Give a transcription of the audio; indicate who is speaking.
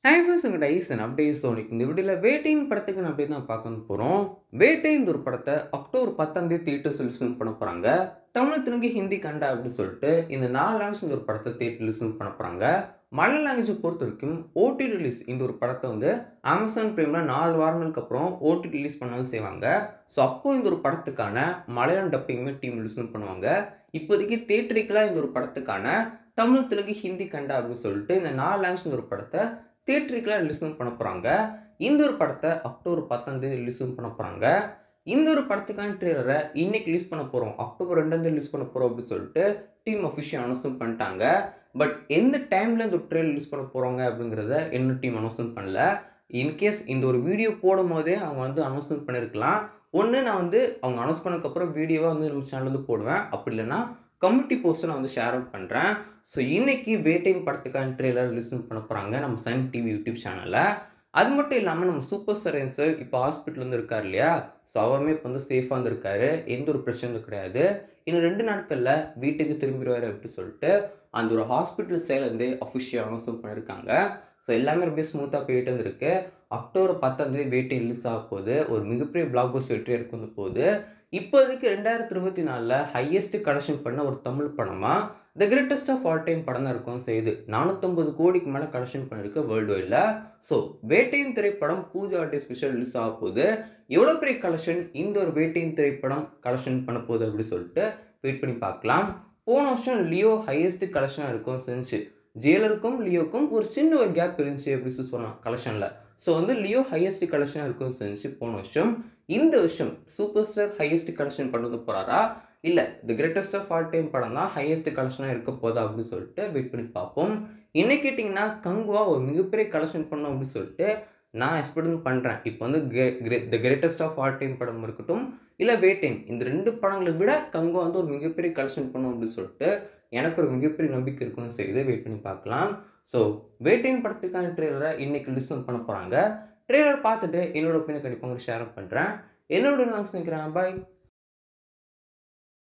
Speaker 1: hi first உங்கள் Tyson அப்படியே Sonic இந்த வீடியோவில் வேட்டையின் படத்துக்கு நான் அப்படியே தான் பார்க்க போகிறோம் வேட்டை இந்த ஒரு படத்தை அக்டோபர் பத்தாம் தேதி தியேட்டர் லிசன் பண்ண போகிறாங்க தமிழ் தெலுங்கு ஹிந்தி கண்டா அப்படின்னு சொல்லிட்டு இந்த நாலு லாங்குவேஜ் இந்த ஒரு படத்தை தியேட்டர் லிசன் பண்ண போகிறாங்க மலையாள லாங்குவேஜை பொறுத்த வரைக்கும் ஓடி ரிலீஸ் இந்த ஒரு படத்தை வந்து அமேசான் ப்ரைமில் நாலு வாரங்களுக்கு அப்புறம் ஓடி ரிலீஸ் பண்ணாலும் செய்வாங்க ஸோ அப்போ இந்த ஒரு படத்துக்கான மலையாளம் டப்பிங்குமே டீம் லிசன் பண்ணுவாங்க இப்போதைக்கு தேட்டரிக்கலாக இந்த ஒரு படத்துக்கான தமிழ் தெலுங்கு ஹிந்தி கண்டா அப்படின்னு சொல்லிட்டு இந்த நாலு லாங்குவேஜ் இந்த ஒரு படத்தை தியேட்டருக்கெலாம் லிசன் பண்ண போகிறாங்க இந்த ஒரு படத்தை அக்டோபர் பத்தாம் தேதி லிசன் பண்ண போகிறாங்க இந்த ஒரு படத்துக்கான ட்ரெய்லரை இன்னைக்கு ரிலீஸ் பண்ண போகிறோம் அக்டோபர் ரெண்டாம் தேதி ரிலீஸ் பண்ண போகிறோம் அப்படின்னு சொல்லிட்டு டீம் அஃபிஷியல் அனௌன்ஸ்மெண்ட் பண்ணிட்டாங்க பட் எந்த டைமில் இந்த ட்ரெயில் ரிலீஸ் பண்ண போகிறாங்க அப்படிங்கிறத என்ன டீம் அனௌன்ஸ்மெண்ட் பண்ணல இன்கேஸ் இந்த ஒரு வீடியோ போடும் போதே அவங்க வந்து அனௌன்ஸ்மெண்ட் பண்ணியிருக்கலாம் ஒன்று நான் வந்து அவங்க அனௌன்ஸ் பண்ணதுக்கப்புறம் வீடியோவாக வந்து நம்ம சேனல் வந்து போடுவேன் அப்படி இல்லைன்னா கம்யூனிட்டி போஸ்ட்டை நான் வந்து ஷேர் அவுட் பண்ணுறேன் ஸோ இன்னைக்கு வேட்டையின் படத்துக்கான ட்ரெய்லர் லிசன் பண்ண போகிறாங்க நம்ம சன் டிவி யூடியூப் சேனலில் அது மட்டும் இல்லாமல் நம்ம சூப்பர் ஸ்டார் சார் இப்போ ஹாஸ்பிட்டல் இருக்கார் இல்லையா ஸோ அவருமே இப்போ வந்து சேஃபாக இருந்திருக்காரு எந்த ஒரு பிரச்சனையும் கிடையாது இன்னும் ரெண்டு நாட்களில் வீட்டுக்கு திரும்பிடுவார் அப்படின்னு சொல்லிட்டு அந்த ஒரு ஹாஸ்பிட்டல் சைட்லேருந்து அஃபிஷியல் அனௌன்ஸும் பண்ணியிருக்காங்க ஸோ எல்லாமே ரொம்ப ஸ்மூத்தாக போயிட்டு இருந்திருக்கு அக்டோபர் பத்தாம் தேதி வேட்டை ரிலீஸ் ஆக போகுது ஒரு மிகப்பெரிய பிளாக் பஸ் வெற்றியாக இருக்கு வந்து போகுது இப்போதைக்கு ரெண்டாயிரத்தி இருபத்தி நாலில் ஹையஸ்ட் கலெக்ஷன் பண்ண ஒரு தமிழ் படமாக the greatest of all time படம் தான் இருக்கும் செய்யுது நானூற்றம்பது கோடிக்கு மேலே கலெக்ஷன் பண்ணியிருக்கு வேர்ல்டு வைடில் ஸோ வேட்டையின் திரைப்படம் பூஜா டே ஸ்பெஷல் ரிலீஸ் ஆக போகுது எவ்வளோ பெரிய கலெக்ஷன் இந்த ஒரு வேட்டையின் திரைப்படம் கலெக்ஷன் பண்ண போகுது அப்படின்னு சொல்லிட்டு வெயிட் பண்ணி பார்க்கலாம் போன வருஷம் லியோ ஹையஸ்ட் கலெக்ஷனாக இருக்கும் செஞ்சு ஜெயிலருக்கும் லியோக்கும் ஒரு சின்ன ஒரு கேப் இருந்துச்சு அப்படின்னு சொல்லலாம் கலெக்ஷனில் ஸோ வந்து லியோ ஹையஸ்ட் கலெக்ஷனாக இருக்கும் செஞ்சு போன வருஷம் இந்த வருஷம் சூப்பர் ஸ்டார் ஹையஸ்ட் கலெக்ஷன் பண்ணது போகிறாரா இல்லை the greatest of all time படம் தான் ஹையஸ்ட் கலெக்ஷனாக இருக்க போதா அப்படின்னு சொல்லிட்டு வெயிட் பண்ணி பார்ப்போம் என்ன கேட்டிங்கன்னா கங்குவா ஒரு மிகப்பெரிய கலெக்ஷன் பண்ணும் அப்படின்னு சொல்லிட்டு நான் எக்ஸ்பெக்ட் பண்ணுறேன் இப்போ வந்து the greatest of all time படம் இருக்கட்டும் இல்லை வேட்டேன் இந்த ரெண்டு படங்களை விட கங்குவா வந்து ஒரு மிகப்பெரிய கலெக்ஷன் பண்ணும் அப்படின்னு சொல்லிட்டு எனக்கு ஒரு மிகப்பெரிய நம்பிக்கை இருக்குன்னு செய்து வெயிட் பண்ணி பார்க்கலாம் ஸோ வேட்டையின் படத்துக்கான ட்ரெய்லரை இன்னைக்கு லிசன் பண்ண போகிறாங்க ட்ரெய்லர் பார்த்துட்டு என்னோட ஒப்பீனியன் கண்டிப்பாக ஷேர் பண்ணுறேன் என்னோட நான் நினைக்கிறேன் பாய்